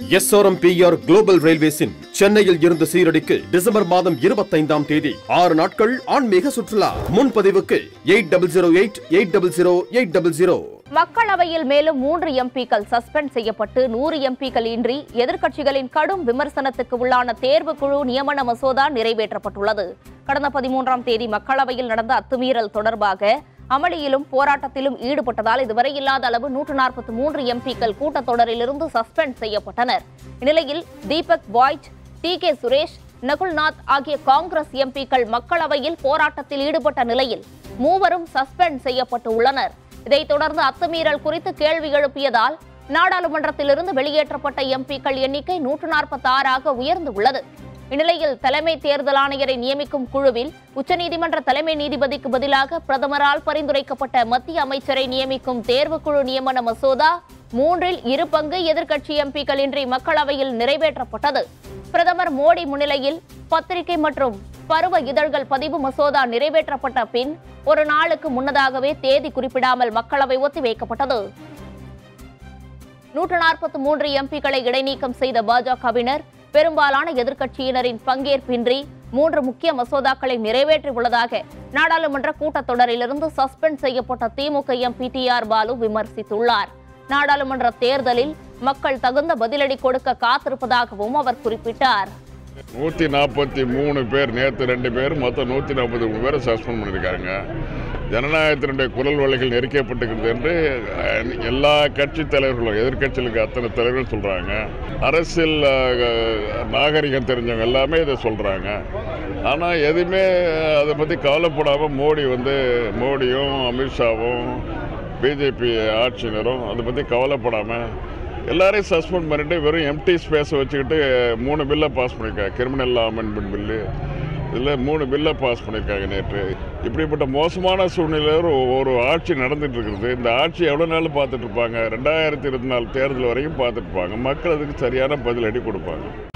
SRMPR global ரயில்வேஸின் சென்னையில் இருந்து சீரடிக்கு December மாதம் இருபத்தைந்தாம் தேதி ஆறு நாட்கள் ஆன்மீக சுற்றுலா முன்பதிவுக்கு eight double zero eight eight double zero eight double zero மக்களவையில் மேலும் மூன்று எம்பிக்கள் சஸ்பெண்ட் செய்யப்பட்டு நூறு எம்பிக்கள் இன்றி எதிர்க்கட்சிகளின் கடும் விமர்சனத்துக்கு உள்ளான தேர்வுக்குழு நியமன மசோதா நிறைவேற்றப்பட்டுள்ளது கடந்த பதிமூன்றாம் தேதி மக்களவையில் நடந்த அத்துமீறல் தொடர்பாக அமளியிலும் போராட்டத்திலும் ஈடுபட்டதால் இதுவரை இல்லாத அளவு நூற்று நாற்பத்தி மூன்று எம்பிக்கள் கூட்டத்தொடரிலிருந்து சஸ்பெண்ட் செய்யப்பட்டனர் இந்நிலையில் தீபக் பாய்ட் டி கே சுரேஷ் நகுல்நாத் ஆகிய காங்கிரஸ் எம்பிக்கள் மக்களவையில் போராட்டத்தில் ஈடுபட்ட நிலையில் மூவரும் சஸ்பெண்ட் செய்யப்பட்டு உள்ளனர் இதைத் தொடர்ந்து அத்துமீறல் குறித்து கேள்வி எழுப்பியதால் நாடாளுமன்றத்திலிருந்து வெளியேற்றப்பட்ட எம்பிக்கள் எண்ணிக்கை நூற்று நாற்பத்தி ஆறாக உயர்ந்து உள்ளது இந்நிலையில் தலைமை தேர்தல் ஆணையரை நியமிக்கும் குழுவில் உச்சநீதிமன்ற தலைமை நீதிபதிக்கு பதிலாக பிரதமரால் பரிந்துரைக்கப்பட்ட மத்திய அமைச்சரை நியமிக்கும் தேர்வுக்குழு நியமன மசோதா மூன்றில் இரு பங்கு எதிர்க்கட்சி எம்பிக்கள் இன்றி மக்களவையில் நிறைவேற்றப்பட்டது பிரதமர் மோடி முன்னிலையில் பத்திரிகை மற்றும் பருவ இதழ்கள் பதிவு மசோதா நிறைவேற்றப்பட்ட பின் ஒரு நாளுக்கு முன்னதாகவே தேதி குறிப்பிடாமல் மக்களவை ஒத்திவைக்கப்பட்டது நூற்று நாற்பத்தி மூன்று எம்பிக்களை இடைநீக்கம் செய்த பாஜகவினர் பெரும்பாலான எதிர்க்கட்சியினரின் பங்கேற்பின்றி மூன்று முக்கிய மசோதாக்களை நிறைவேற்றியுள்ளதாக நாடாளுமன்ற கூட்டத்தொடரிலிருந்து சஸ்பெண்ட் செய்யப்பட்ட DMK MP T R Baalu விமர்சித்துள்ளார் நாடாளுமன்ற தேர்தலில் மக்கள் தகுந்த பதிலடி கொடுக்க காத்திருப்பதாகவும் அவர் குறிப்பிட்டார் நூற்றி நாற்பத்தி மூணு பேர் நேற்று ரெண்டு பேர் மொத்தம் நூற்றி நாற்பத்தி மூணு பேரை சஸ்பெண்ட் பண்ணியிருக்காங்க ஜனநாயகத்தினுடைய குரல் வலைகள் நெருக்கப்பட்டிருக்கிறது என்று அஹ், எல்லா கட்சி தலைவர்களும் எதிர்க்கட்சிகளுக்கு அத்தனை தலைவர்கள் சொல்கிறாங்க அரசியல் அஹ், நாகரிகம் தெரிஞ்சவங்க எல்லாமே இதை சொல்கிறாங்க ஆனால் எதுவுமே அதை பற்றி கவலைப்படாமல் மோடி வந்து மோடியும் அமித்ஷாவும் பிஜேபி ஆட்சியினரும் அதை பற்றி கவலைப்படாமல் எல்லாரையும் சஸ்பெண்ட் பண்ணிட்டு வெறும் எம்டி ஸ்பேஸை வச்சுக்கிட்டு மூணு பில்லை பாஸ் பண்ணியிருக்காங்க கிரிமினல் அமெண்ட்மெண்ட் பில்லு இதில் மூணு பில்லை பாஸ் பண்ணியிருக்காங்க நேற்று இப்படிப்பட்ட மோசமான சூழ்நிலையில் ஒரு ஒரு ஆட்சி நடந்துட்டு இருக்குது இந்த ஆட்சி எவ்வளோ நாள் பார்த்துட்டு இருப்பாங்க ரெண்டாயிரத்தி இருபத்தி நாலு தேர்தல் வரைக்கும் பார்த்துட்டு இருப்பாங்க மக்கள் அதுக்கு சரியான பதிலடி கொடுப்பாங்க